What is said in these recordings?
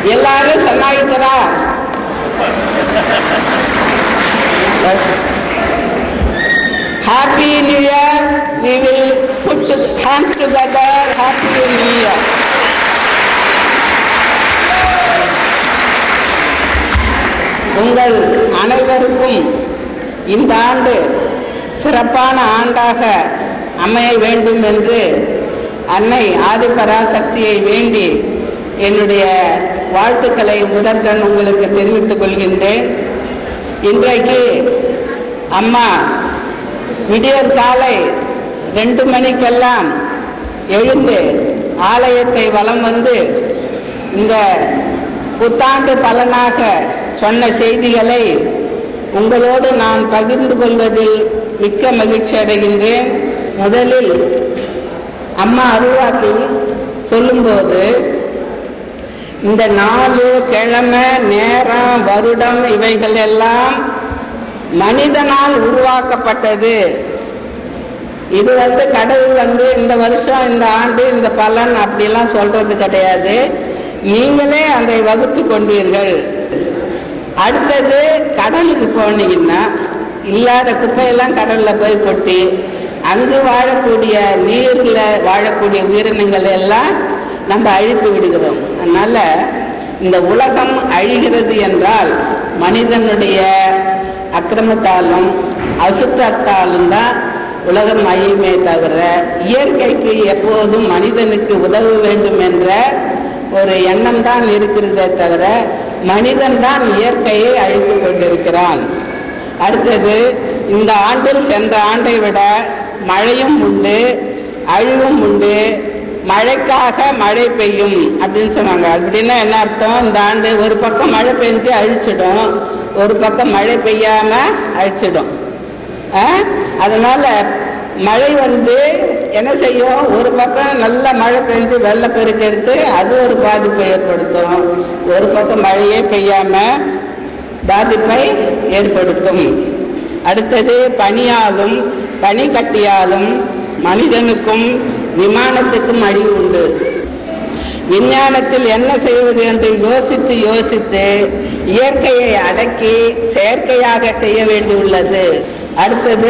ಎಲ್ಲಾರು ಚೆನ್ನಾಗಿದ್ದೀರಾ happy new year we will put hands together happy new year உங்கள் அனைவருக்கும் இந்த ஆண்டு சிறப்பான ஆண்டாக அமைய வேண்டும் என்று அன்னை ஆதிபராசக்தியை வேண்டி என்னுடைய வாழ்த்துக்களை முதற்கண் உங்களுக்கு தெரிவித்துக் கொள்கின்றேன் இன்றைக்கு அம்மா விடியற் காலை ரெண்டு மணிக்கெல்லாம் எழுந்து ஆலயத்தை வலம் வந்து இந்த புத்தாண்டு பலனாக சொன்ன செய்திகளை உங்களோடு நான் பகிர்ந்து கொள்வதில் மிக்க மகிழ்ச்சி அடைகின்றேன் முதலில் அம்மா அருள்வாக்கி சொல்லும்போது இந்த நாலு கிழமை நேரம் வருடம் இவைகள் எல்லாம் மனிதனால் உருவாக்கப்பட்டது இது வந்து கடவுள் வந்து இந்த வருஷம் இந்த ஆண்டு இந்த பலன் அப்படிலாம் சொல்றது கிடையாது நீங்களே அதை வகுத்து கொண்டீர்கள் அடுத்தது கடலுக்கு போனீங்கன்னா இல்லாத குப்பையெல்லாம் கடல்ல போய் கொட்டி அங்கு வாழக்கூடிய நீர்ல வாழக்கூடிய உயிரினங்கள் எல்லாம் நம்ம அழித்து விடுகிறோம் அதனால இந்த உலகம் அழிகிறது என்றால் மனிதனுடைய அக்கிரமத்தாலும் அசுத்தத்தாலும் தான் உலகம் அழியுமே தவிர இயற்கைக்கு எப்போதும் மனிதனுக்கு உதவ வேண்டும் என்ற ஒரு எண்ணம் தான் இருக்கிறதே தவிர மனிதன் தான் இயற்கையை அழித்துக் கொண்டிருக்கிறான் அடுத்தது இந்த ஆண்டில் சென்ற ஆண்டை விட மழையும் உண்டு அழிவும் உண்டு மழைக்காக மழை பெய்யும் அப்படின்னு சொன்னாங்க அப்படின்னா என்ன அர்த்தம் இந்த ஆண்டு ஒரு பக்கம் மழை பெஞ்சு அழிச்சிடும் ஒரு பக்கம் மழை பெய்யாம அழிச்சிடும் ஆ? அதனால மழை வந்து என்ன செய்யும் ஒரு பக்கம் நல்ல மழை பெஞ்சு வெள்ளப்பெருக்கு எடுத்து அது ஒரு பாதிப்பை ஏற்படுத்தும் ஒரு பக்கம் மழையே பெய்யாம பாதிப்பை ஏற்படுத்தும் அடுத்தது பனியாலும் பனிக்கட்டியாலும் மனிதனுக்கும் விமானத்துக்கும் அழிவு உண்டு விஞ்ஞானத்தில் என்ன செய்வது என்று யோசித்து யோசித்து இயற்கையை அடக்கி செயற்கையாக செய்ய வேண்டியுள்ளது அடுத்தது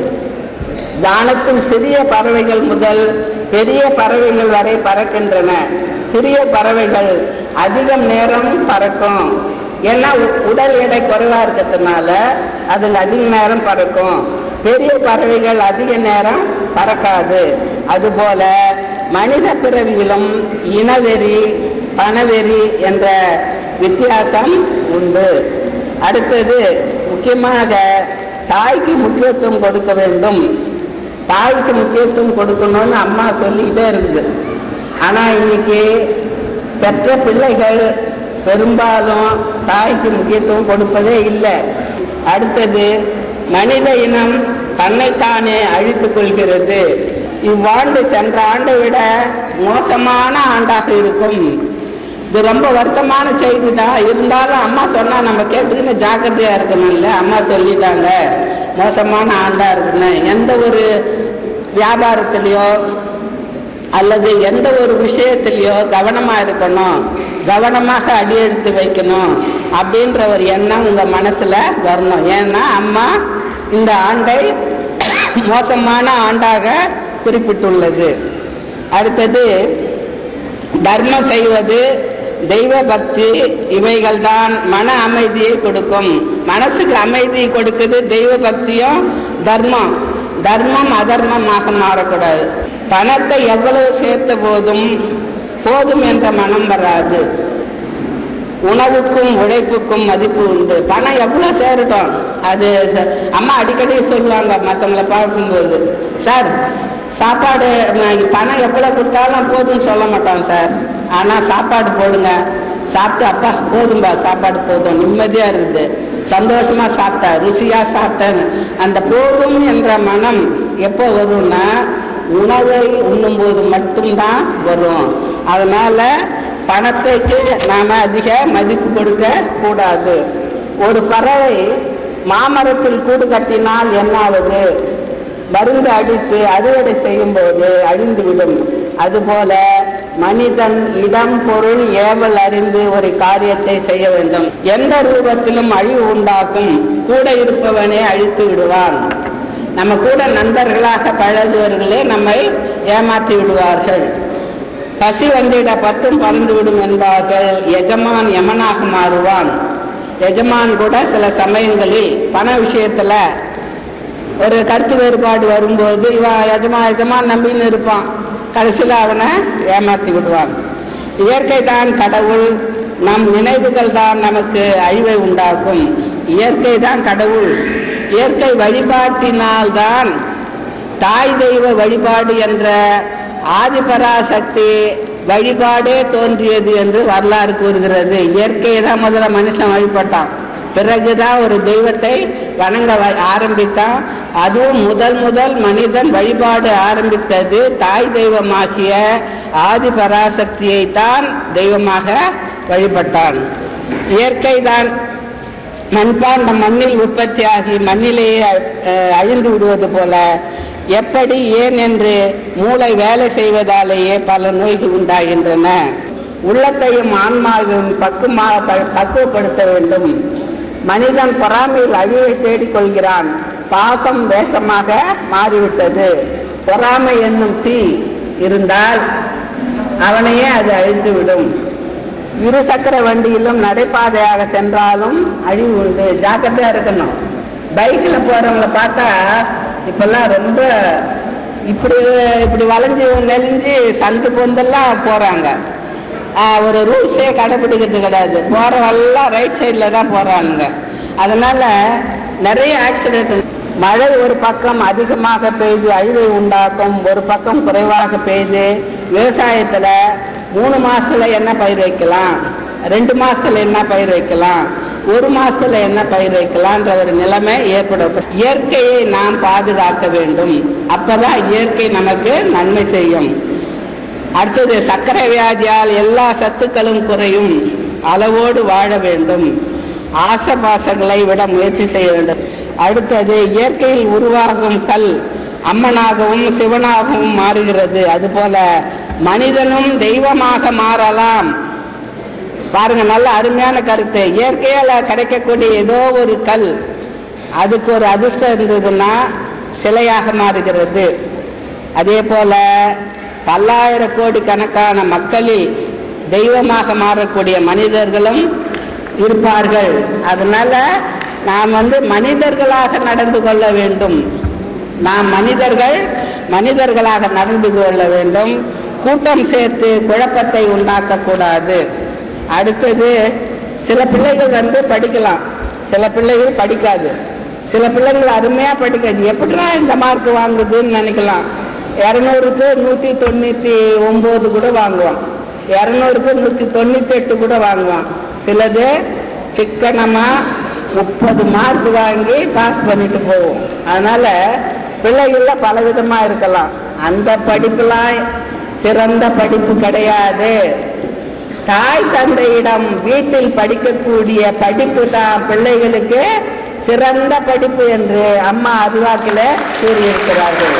வானத்தில் சிறிய பறவைகள் முதல் பெரிய பறவைகள் வரை பறக்கின்றன சிறிய பறவைகள் அதிகம் நேரம் பறக்கும் ஏன்னா உ- உடல் எடை குறைவா இருக்கிறதுனால அதில் அதிக நேரம் பறக்கும் பெரிய பறவைகள் அதிக நேரம் பறக்காது அதுபோல மனித பிறவியிலும் இனவெறி பணவெறி என்ற வித்தியாசம் உண்டு அடுத்தது முக்கியமாக தாய்க்கு முக்கியத்துவம் கொடுக்க வேண்டும் தாய்க்கு முக்கியத்துவம் கொடுக்கணும்னு அம்மா சொல்லிக்கிட்டே இருக்குது ஆனா இன்னைக்கு பெற்ற பிள்ளைகள் பெரும்பாலும் தாய்க்கு முக்கியத்துவம் கொடுப்பதே இல்லை அடுத்தது மனித இனம் தன்னைத்தானே அழித்துக் கொள்கிறது இவ்வாண்டு சென்ற ஆண்டை விட மோசமான ஆண்டாக இருக்கும் இது ரொம்ப வருத்தமான செய்தி தான் இருந்தாலும் அம்மா சொன்னா நம்ம கேட்டுக்கின்னு ஜாக்கிரதையா இருக்கணும்ல அம்மா சொல்லிட்டாங்க மோசமான ஆண்டா இருக்குன்னு எந்த ஒரு வியாபாரத்திலையோ அல்லது எந்த ஒரு விஷயத்திலையோ கவனமா இருக்கணும் கவனமாக அடி எடுத்து வைக்கணும் அப்படின்ற ஒரு எண்ணம் உங்க மனசுல வரணும் ஏன்னா அம்மா இந்த ஆண்டை மோசமான ஆண்டாக குறிப்பிட்டுள்ளது அடுத்தது தர்மம் செய்வது தெய்வ பக்தி இவைகள்தான் மன அமைதியை கொடுக்கும் மனசுக்கு அமைதியை கொடுக்குது தெய்வ பக்தியும் தர்மம் தர்மம் அதர்மமாக மாறக்கூடாது பணத்தை எவ்வளவு சேர்த்த போதும் போதும் என்ற மனம் வராது உணவுக்கும் உழைப்புக்கும் மதிப்பு உண்டு பணம் எவ்வளவு சேரட்டும் அது ச- அம்மா அடிக்கடி சொல்லுவாங்க மற்றவங்களை பார்க்கும்போது சார் சாப்பாடு ம- பணம் எவ்வளவு கொடுத்தாலும் போதும்னு சொல்ல மாட்டோம் சார் ஆனா சாப்பாடு போடுங்க சாப்பிட்டு அப்பா போதும்பா சாப்பாடு போதும் நிம்மதியா இருக்குது சந்தோஷமா சாப்பிட்டா ருசியா சாப்பிட்டேன்னு அந்த போதும் என்ற மனம் எப்போ வரும்னா உணவை உண்ணும்போது மட்டும்தான் வரும் அதனால பணத்துக்கு நாம அதிக மதிப்பு கொடுக்க கூடாது ஒரு பறவை மாமரத்தில் கூடு கட்டினால் என்னாவது மருந்து அடித்து அறுவடை செய்யும் போது அழிந்துவிடும் அதுபோல மனிதன் இடம் பொருள் ஏவல் அறிந்து ஒரு காரியத்தை செய்ய வேண்டும் எந்த ரூபத்திலும் அழிவு உண்டாக்கும் கூட இருப்பவனே அழித்து விடுவான் நம்ம கூட நண்பர்களாக பழகுவர்களே நம்மை ஏமாற்றி விடுவார்கள் பசி வந்திட பத்தும் பறந்து விடும் என்பார்கள் எஜமான் யமனாக மாறுவான் எஜமான் கூட சில சமயங்களில் பண விஷயத்துல ஒரு கருத்து வேறுபாடு வரும்போது இவன் எஜமா எஜமான் நம்பின்னு இருப்பான் கடைசியில் அவனை ஏமாற்றி விடுவான் இயற்கை தான் கடவுள் நம் நினைவுகள் தான் நமக்கு அழிவை உண்டாக்கும் இயற்கை தான் கடவுள் இயற்கை வழிபாட்டினால்தான் தாய் தெய்வ வழிபாடு என்ற ஆதிபராசக்தி வழிபாடே தோன்றியது என்று வரலாறு கூறுகிறது இயற்கையை தான் முதல்ல மனுஷன் வழிபட்டான் பிறகுதான் ஒரு தெய்வத்தை வணங்க வ- ஆரம்பித்தான் அதுவும் முதல் முதல் மனிதன் வழிபாடு ஆரம்பித்தது தாய் தெய்வமாகிய ஆதிபராசக்தியை தான் தெய்வமாக வழிபட்டான் இயற்கை தான் மண்பாண்ட மண்ணில் உற்பத்தியாகி மண்ணிலேயே அஹ், அழிந்து விடுவது போல எப்படி ஏன் என்று மூளை வேலை செய்வதாலேயே பல நோய்கள் உண்டாகின்றன உள்ளத்தையும் ஆன்மாவையும் பக்குமா ப- பக்குவப்படுத்த வேண்டும் மனிதன் பொறாமையில் அழிவை தேடிக் கொள்கிறான் பாசம் வேஷமாக மாறிவிட்டது பொறாமை என்னும் தீ இருந்தால் அவனையே அது அழித்துவிடும் இரு சக்கர வண்டியிலும் நடைபாதையாக சென்றாலும் அழிவு உண்டு ஜாக்கிரதையா இருக்கணும் பைக்ல போறவங்கள பார்த்தா இப்பெல்லாம் ரொம்ப இப்படி இப்படி வளைஞ்சு நெளிஞ்சு சந்து பொந்தெல்லாம் போறாங்க ஆஹ் ஒரு ரூல்ஸே கடைபிடிக்கிறது கிடையாது போறவெல்லாம் ரைட் சைடில் தான் போறாங்க அதனால நிறைய ஆக்சிடென்ட் மழை ஒரு பக்கம் அதிகமாக பெய்து அழிவை உண்டாக்கும் ஒரு பக்கம் குறைவாக பெய்து விவசாயத்துல மூணு மாசத்துல என்ன பயிர் வைக்கலாம் ரெண்டு மாசத்துல என்ன பயிர் வைக்கலாம் ஒரு மாசத்துல என்ன பயிர் வைக்கலாம்ன்ற ஒரு நிலைமை ஏற்படும் இயற்கையை நாம் பாதுகாக்க வேண்டும் அப்பதான் இயற்கை நமக்கு நன்மை செய்யும் அடுத்தது சர்க்கரை வியாதியால் எல்லா சத்துக்களும் குறையும் அளவோடு வாழ வேண்டும் ஆசபாசங்களை விட முயற்சி செய்ய வேண்டும் அடுத்தது இயற்கையில் உருவாகும் கல் அம்மனாகவும் சிவனாகவும் மாறுகிறது அதுபோல மனிதனும் தெய்வமாக மாறலாம் பாருங்க நல்ல அருமையான கருத்து இயற்கையால கிடைக்கக்கூடிய ஏதோ ஒரு கல் அதுக்கு ஒரு அதிர்ஷ்டம் இருந்ததுன்னா சிலையாக மாறுகிறது அதே போல பல்லாயிர கோடி கணக்கான மக்களில் தெய்வமாக மாறக்கூடிய மனிதர்களும் இருப்பார்கள் அதனால நாம் வந்து மனிதர்களாக நடந்து கொள்ள வேண்டும் நாம் மனிதர்கள் மனிதர்களாக நடந்து கொள்ள வேண்டும் கூட்டம் சேர்த்து குழப்பத்தை உண்டாக்க கூடாது அடுத்தது சில பிள்ளைகள் வந்து படிக்கலாம் சில பிள்ளைகள் படிக்காது சில பிள்ளைகள் அருமையா படிக்காது எப்படிடா இந்த மார்க் வாங்குதுன்னு நினைக்கலாம் இரநூறுக்கு நூத்தி தொண்ணூத்தி ஒன்பது கூட வாங்குவான் இரநூறுக்கு நூத்தி தொண்ணூத்தி எட்டு கூட வாங்குவான் சிலது சிக்கனமா முப்பது மார்க் வாங்கி பாஸ் பண்ணிட்டு போவோம் அதனால பிள்ளைகள்ல பலவிதமா இருக்கலாம் அந்த படிப்புலாம் சிறந்த படிப்பு கிடையாது தாய் தந்தையிடம் வீட்டில் படிக்கக்கூடிய படிப்பு தான் பிள்ளைகளுக்கு சிறந்த படிப்பு என்று அம்மா அறிவாக்கில கூறியிருக்கிறார்கள்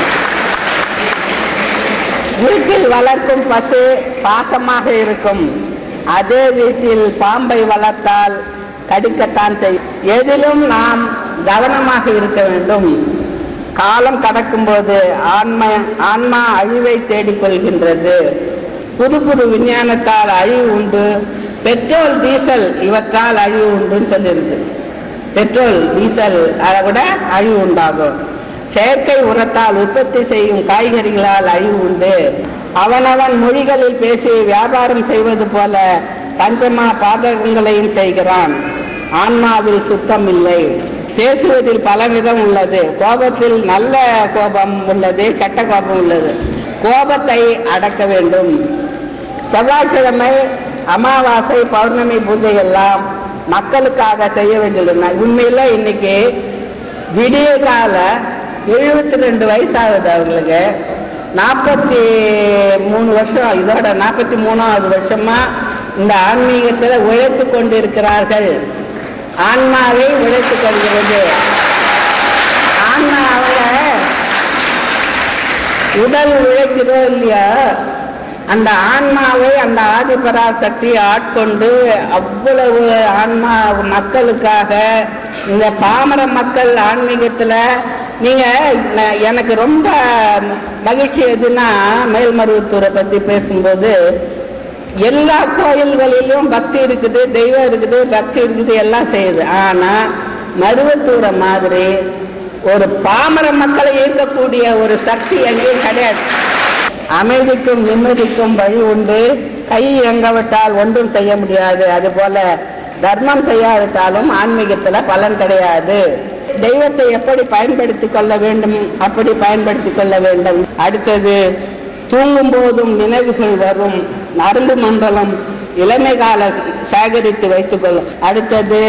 வீட்டில் வளர்க்கும் பசு பாசமாக இருக்கும் அதே வீட்டில் பாம்பை வளர்த்தால் கடிக்கத்தான் செய்யும் எதிலும் நாம் கவனமாக இருக்க வேண்டும் காலம் கடக்கும்போது ஆன்ம ஆன்மா அழிவை தேடிக்கொள்கின்றது புது புது விஞ்ஞானத்தால் அழிவு உண்டு பெட்ரோல் டீசல் இவற்றால் அழிவு உண்டுன்னு சொல்லியிருக்கு பெட்ரோல் டீசல் அதை விட அழிவு உண்டாகும் செயற்கை உரத்தால் உற்பத்தி செய்யும் காய்கறிகளால் அழிவு உண்டு அவனவன் மொழிகளில் பேசி வியாபாரம் செய்வது போல பஞ்சமா பாதகங்களையும் செய்கிறான் ஆன்மாவில் சுத்தம் இல்லை பேசுவதில் பலவிதம் உள்ளது கோபத்தில் நல்ல கோபம் உள்ளது கெட்ட கோபம் உள்ளது கோபத்தை அடக்க வேண்டும் செவ்வாய்க்கிழமை அமாவாசை பௌர்ணமி பூஜை எல்லாம் மக்களுக்காக செய்ய வேண்டியது உண்மையில இன்னைக்கு விடிய கால எழுபத்தி ரெண்டு வயசாகுது அவர்களுக்கு நாற்பத்தி மூணு வருஷம் இதோட நாற்பத்தி மூணாவது வருஷமா இந்த ஆன்மீகத்தில் உழைத்து கொண்டிருக்கிறார்கள் ஆன்மாவை உழைத்துக் கொள்கிறது ஆன்மாவில் உடல் உழைக்குதோ இல்லையா அந்த ஆன்மாவை அந்த ஆதிபராசக்தி ஆட்கொண்டு அவ்வளவு ஆன்மா மக்களுக்காக இந்த பாமர மக்கள் ஆன்மீகத்துல நீங்க ந- எனக்கு ரொம்ப மகிழ்ச்சி எதுன்னா மேல்மருவத்தூரை பத்தி பேசும்போது எல்லா கோயில்களிலும் பக்தி இருக்குது தெய்வம் இருக்குது பக்தி இருக்குது எல்லாம் செய்யுது ஆனா மருவத்தூரை மாதிரி ஒரு பாமர மக்களை இயக்கக்கூடிய ஒரு சக்தி எங்கேயும் கிடையாது அமைதிக்கும் நிம்மதிக்கும் வழி உண்டு கை எங்கவிட்டால் ஒன்றும் செய்ய முடியாது அதுபோல தர்மம் செய்யாவிட்டாலும் ஆன்மீகத்துல பலன் கிடையாது தெய்வத்தை எப்படி பயன்படுத்திக் கொள்ள வேண்டும் அப்படி பயன்படுத்திக் கொள்ள வேண்டும் அடுத்தது தூங்கும் போதும் நினைவுகள் வரும் நரம்பு மண்டலம் இளமை கால சேகரித்து வைத்துக் கொள்ளும் அடுத்தது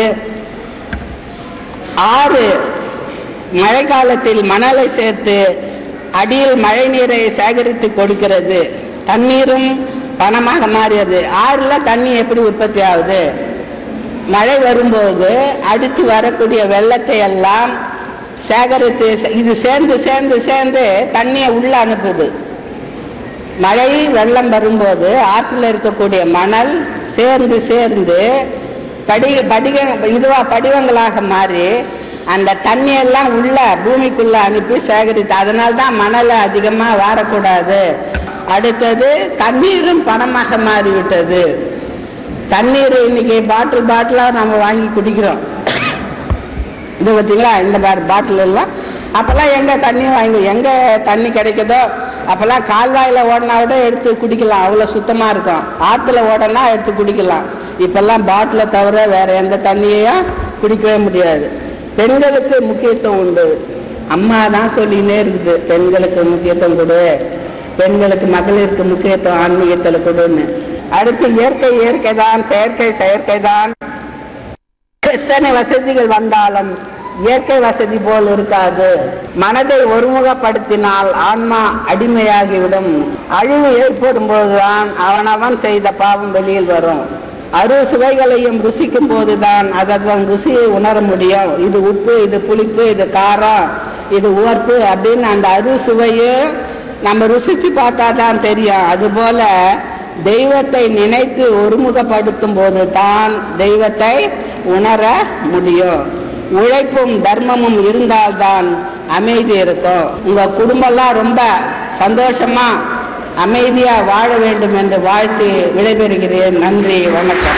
ஆறு மழைக்காலத்தில் மணலை சேர்த்து அடியில் மழை நீரை சேகரித்து கொடுக்கிறது தண்ணீரும் பணமாக மாறியது ஆறுல தண்ணி எப்படி உற்பத்தி ஆகுது மழை வரும்போது அடித்து வரக்கூடிய வெள்ளத்தை எல்லாம் சேகரித்து இது சேர்ந்து சேர்ந்து சேர்ந்து தண்ணியை உள்ள அனுப்புது மழை வெள்ளம் வரும்போது ஆற்றில் இருக்கக்கூடிய மணல் சேர்ந்து சேர்ந்து படி படிக இதுவா படிவங்களாக மாறி அந்த தண்ணியெல்லாம் உள்ள பூமிக்குள்ள அனுப்பி சேகரித்து அதனால தான் மணலை அதிகமா வாரக்கூடாது அடுத்தது தண்ணீரும் பணமாக மாறிவிட்டது தண்ணீர் இன்னைக்கு பாட்டில் பாட்டிலா நம்ம வாங்கி குடிக்கிறோம் இது பார்த்தீங்களா இந்த பார் பாட்டில் எல்லாம் அப்பெல்லாம் எங்க தண்ணி வாங்கி எங்க தண்ணி கிடைக்குதோ அப்பெல்லாம் கால்வாயில ஓடினா விட எடுத்து குடிக்கலாம் அவ்வளவு சுத்தமா இருக்கும் ஆத்துல ஓடனா எடுத்து குடிக்கலாம் இப்பெல்லாம் பாட்டில தவிர வேற எந்த தண்ணியையும் குடிக்கவே முடியாது பெண்களுக்கு முக்கியத்துவம் உண்டு அம்மா தான் சொல்லினே இருக்குது பெண்களுக்கு முக்கியத்துவம் கொடு பெண்களுக்கு மகளிருக்கு முக்கியத்துவம் ஆன்மீகத்துல கொடுன்னு அடுத்து இயற்கை இயற்கை தான் செயற்கை செயற்கை தான் எத்தனை வசதிகள் வந்தாலும் இயற்கை வசதி போல் இருக்காது மனதை ஒருமுகப்படுத்தினால் ஆன்மா அடிமையாகிவிடும் அழிவு ஏற்படும் போதுதான் அவனவன் செய்த பாவம் வெளியில் வரும் அறு சுவைகளையும் ருசிக்கும் போதுதான் அதன் ருசியை உணர முடியும் இது உப்பு இது புளிப்பு இது காரம் இது உவர்ப்பு அப்படின்னு அந்த அறு சுவையை நம்ம ருசிச்சு பார்த்தா தான் தெரியும் அதுபோல தெய்வத்தை நினைத்து ஒருமுகப்படுத்தும் போது தான் தெய்வத்தை உணர முடியும் உழைப்பும் தர்மமும் இருந்தால்தான் அமைதி இருக்கும் உங்க குடும்பம்லாம் ரொம்ப சந்தோஷமா அமைதியா வாழ வேண்டும் என்று வாழ்த்தி விடைபெறுகிறேன் நன்றி வணக்கம்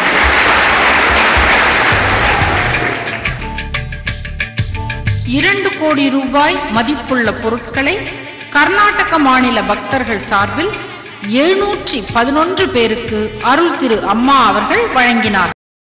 இரண்டு கோடி ரூபாய் மதிப்புள்ள பொருட்களை கர்நாடக மாநில பக்தர்கள் சார்பில் எழுநூற்றி பதினொன்று பேருக்கு அருள் திரு அம்மா அவர்கள் வழங்கினார்